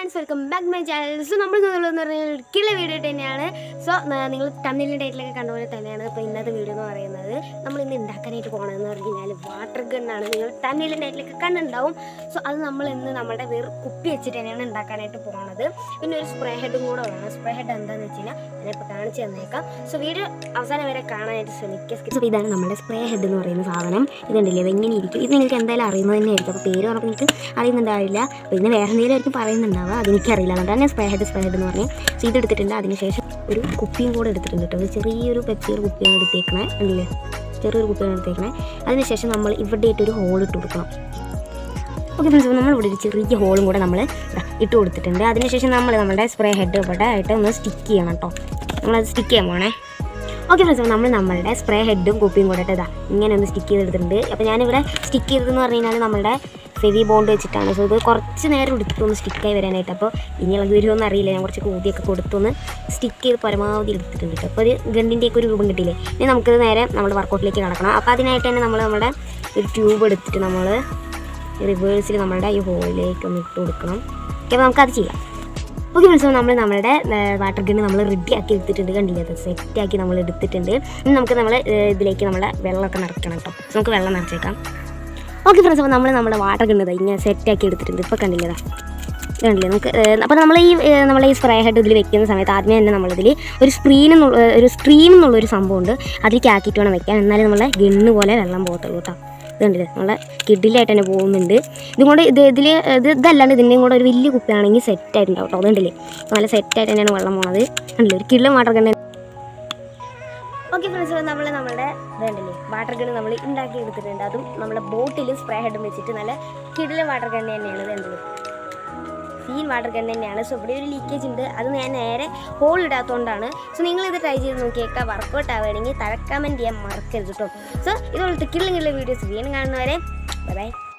friends welcome back my channel so നമ്മൾ എന്ന് പറഞ്ഞാൽ ഒരു കിള്ള വീഡിയോ തന്നെയാണ് സോ നിങ്ങൾ തമ്മിലിൻ്റെ ഡേറ്റിലൊക്കെ കണ്ട പോലെ തന്നെയാണ് ഇപ്പോൾ ഇന്നത്തെ വീഡിയോ എന്ന് പറയുന്നത് നമ്മൾ ഇന്ന് ഉണ്ടാക്കാനായിട്ട് പോകണമെന്ന് പറഞ്ഞു കഴിഞ്ഞാൽ വാട്ടർ ഗണ്ണാണ് നിങ്ങൾ തമ്മിലിൻ്റെ ഡേറ്റിലൊക്കെ കണ്ടുണ്ടാവും സോ അത് നമ്മൾ ഇന്ന് നമ്മുടെ വെറും കുപ്പി വെച്ചിട്ട് തന്നെയാണ് ഉണ്ടാക്കാനായിട്ട് പോകുന്നത് പിന്നെ ഒരു സ്പ്രേ ഹെഡും കൂടെ വേണം സ്പ്രേ ഹെഡ് എന്താണെന്ന് വെച്ച് കഴിഞ്ഞാൽ ഞാനിപ്പോൾ കാണിച്ചു തന്നേക്കാം സോ വീഡിയോ അവസാനം വരെ കാണാനായിട്ട് ശ്രമിക്കുക സോ ഇതാണ് നമ്മുടെ സ്പ്രേ ഹെഡ് എന്ന് പറയുന്ന സാധനം ഇതുണ്ടല്ലേ ഇത് ഇങ്ങനെ ഇരിക്കും ഇത് നിങ്ങൾക്ക് എന്തായാലും അറിയുന്നത് തന്നെയായിരിക്കും അപ്പോൾ പേര് പറഞ്ഞപ്പോൾ നിങ്ങൾക്ക് അറിയുന്നുണ്ടാവില്ല പിന്നെ വേറെ എന്തെങ്കിലും ആയിരിക്കും പറയുന്നുണ്ടാവുക അതെനിക്കറിയില്ല അതുകൊണ്ടാണ് ഞാൻ സ്പ്രേ ഹെഡ് സ്പ്രേ ഹെഡ് എന്ന് പറഞ്ഞ് സോ ഇത് എടുത്തിട്ടുണ്ട് അതിനുശേഷം ഒരു കുപ്പിയും കൂടെ എടുത്തിട്ടുണ്ട് കേട്ടോ ഒരു ചെറിയൊരു പെപ്സിയുടെ കുപ്പിയാണ് എടുത്തേക്കണേ ഉണ്ടല്ലേ ചെറിയൊരു കുപ്പിയാണ് എടുത്തേക്കണേ അതിനുശേഷം നമ്മൾ ഇവിടെയായിട്ട് ഒരു ഹോൾ ഇട്ട് കൊടുക്കണം ഓക്കെ ഫ്രണ്ട്സ് നമ്മൾ ഇവിടെ ഒരു ചെറിയ ഹോളും കൂടെ നമ്മൾ ഇട്ട് കൊടുത്തിട്ടുണ്ട് അതിനുശേഷം നമ്മൾ നമ്മുടെ സ്പ്രേ ഹെഡ് ഇവിടെ ആയിട്ട് ഒന്ന് സ്റ്റിക്ക് ചെയ്യണം കേട്ടോ നമ്മളത് സ്റ്റിക്ക് ചെയ്യാൻ പോണേ ഓക്കെ ഫ്രണ്ട്സ് നമ്മൾ നമ്മളുടെ സ്പ്രേ ഹെഡും കുപ്പിയും കൂടെ ഇട്ട് ഇതാ ഇങ്ങനെ ഒന്ന് സ്റ്റിക്ക് ചെയ്തെടുത്തിട്ടുണ്ട് അപ്പോൾ ഞാനിവിടെ സ്റ്റിക്ക് ചെയ്തതെന്ന് പറഞ്ഞു കഴിഞ്ഞാൽ നമ്മുടെ ഫെവി ബോണ്ട് വെച്ചിട്ടാണ് സോ ഇത് കുറച്ച് നേരം എടുത്തിട്ടൊന്ന് സ്റ്റിക്കായി വരാനായിട്ട് അപ്പോൾ ഇനി ഇളകി വരുമോന്ന് അറിയില്ല ഞാൻ കുറച്ച് കൂതിയൊക്കെ കൊടുത്തൊന്ന് സ്റ്റിക്ക് ചെയ്ത് പരമാവധി എടുത്തിട്ടുണ്ട് കേട്ടോ അപ്പോൾ ഒരു ഗണ്ടിൻ്റെയൊക്കെ ഒരു രൂപം കിട്ടിയില്ലേ ഇനി നമുക്കിത് നേരെ നമ്മുടെ വർക്കൗട്ടിലേക്ക് കിടക്കണം അപ്പോൾ അതിനായിട്ട് തന്നെ നമ്മൾ നമ്മുടെ ഒരു ട്യൂബ് എടുത്തിട്ട് നമ്മൾ റിവേഴ്സിൽ നമ്മളുടെ ഈ ഹോളിലേക്ക് ഒന്ന് ഇട്ട് കൊടുക്കണം ഓക്കെ അപ്പോൾ നമുക്കത് ചെയ്യാം ഓക്കെ ഫ്രണ്ട്സ് നമ്മൾ നമ്മുടെ വാട്ടർ ഗണ്ണ് നമ്മൾ റെഡി ആക്കി എടുത്തിട്ടുണ്ട് കണ്ടില്ലേ അത് സെറ്റ് ആക്കി നമ്മൾ എടുത്തിട്ടുണ്ട് ഇനി നമുക്ക് നമ്മൾ ഇതിലേക്ക് നമ്മുടെ വെള്ളമൊക്കെ നിറയ്ക്കണം കേട്ടോ നമുക്ക് വെള്ളം നിറച്ചേക്കാം ഓക്കെ ഫ്രണ്ട്സ് അപ്പോൾ നമ്മൾ നമ്മുടെ വാട്ടർ ഗണ്ണ് ഇതാ ഇങ്ങനെ സെറ്റ് ആക്കി എടുത്തിട്ടുണ്ട് ഇപ്പോൾ കണ്ടില്ലേ ഇതാ ഇത് കണ്ടില്ലേ നമുക്ക് അപ്പോൾ നമ്മൾ ഈ ഏഹ്, നമ്മൾ ഈ സ്പ്രേ ഹെഡ് ഇതിൽ വെക്കുന്ന സമയത്ത് ആദ്യമേ തന്നെ നമ്മളിതിൽ ഒരു സ്ക്രീൻ എന്നുള്ള ഒരു സ്ട്രീം എന്നുള്ളൊരു സംഭവമുണ്ട് അതിലേക്ക് ആക്കിയിട്ട് വേണം വെക്കാൻ എന്നാലും നമ്മളെ ഗണ്ണ് പോലെ വെള്ളം പോകത്തുള്ളൂ കേട്ടോ ഇതുണ്ടല്ലേ നമ്മളെ കിഡിലായിട്ട് തന്നെ പോകുന്നുണ്ട് ഇതും കൊണ്ട് ഇത് ഇതിൽ ഇത് ഇതല്ലാണ്ട് ഇതിൻ്റെയും കൂടെ ഒരു വലിയ കുപ്പിയാണെങ്കിൽ സെറ്റ് ആയിട്ടുണ്ടാവും കേട്ടോ അതുണ്ടല്ലേ നല്ല സെറ്റായിട്ട് തന്നെയാണ് വെള്ളം പോണത് കണ്ടില്ലേ ഒരു കിള്ള വാട്ടർ ഗണ്ണ് ഓക്കെ ഫ്രണ്ട്സ് നമ്മൾ നമ്മുടെ ഇതുണ്ടല്ലേ വാട്ടർ ഗണ്ണ് നമ്മൾ ഉണ്ടാക്കി എടുത്തിട്ടുണ്ട് അതും നമ്മുടെ ബോട്ടിൽ സ്പ്രേ ഹെഡും വെച്ചിട്ട് നല്ല കിടില വാട്ടർ ഗണ്ണ് തന്നെയാണ് ഇതുണ്ടല്ലേ സീൻ വാട്ടർ ഗൺ തന്നെയാണ് സോ ഇവിടെ ഒരു ലീക്കേജ് ഉണ്ട് അത് ഞാൻ നേരെ ഹോൾ ഇടാത്തതുകൊണ്ടാണ് സോ നിങ്ങൾ ഇത് ട്രൈ ചെയ്ത് നോക്കിയേക്കാം വർക്കൗട്ട് ആവുകയാണെങ്കിൽ താഴെ കമൻറ്റ് ചെയ്യാൻ മറക്കരുത് കേട്ടോ സോ ഇതുപോലത്തെ കിള്ളിങ്ങുള്ള വീഡിയോസ് വീണ്ടും കാണുന്നവരെ ബൈ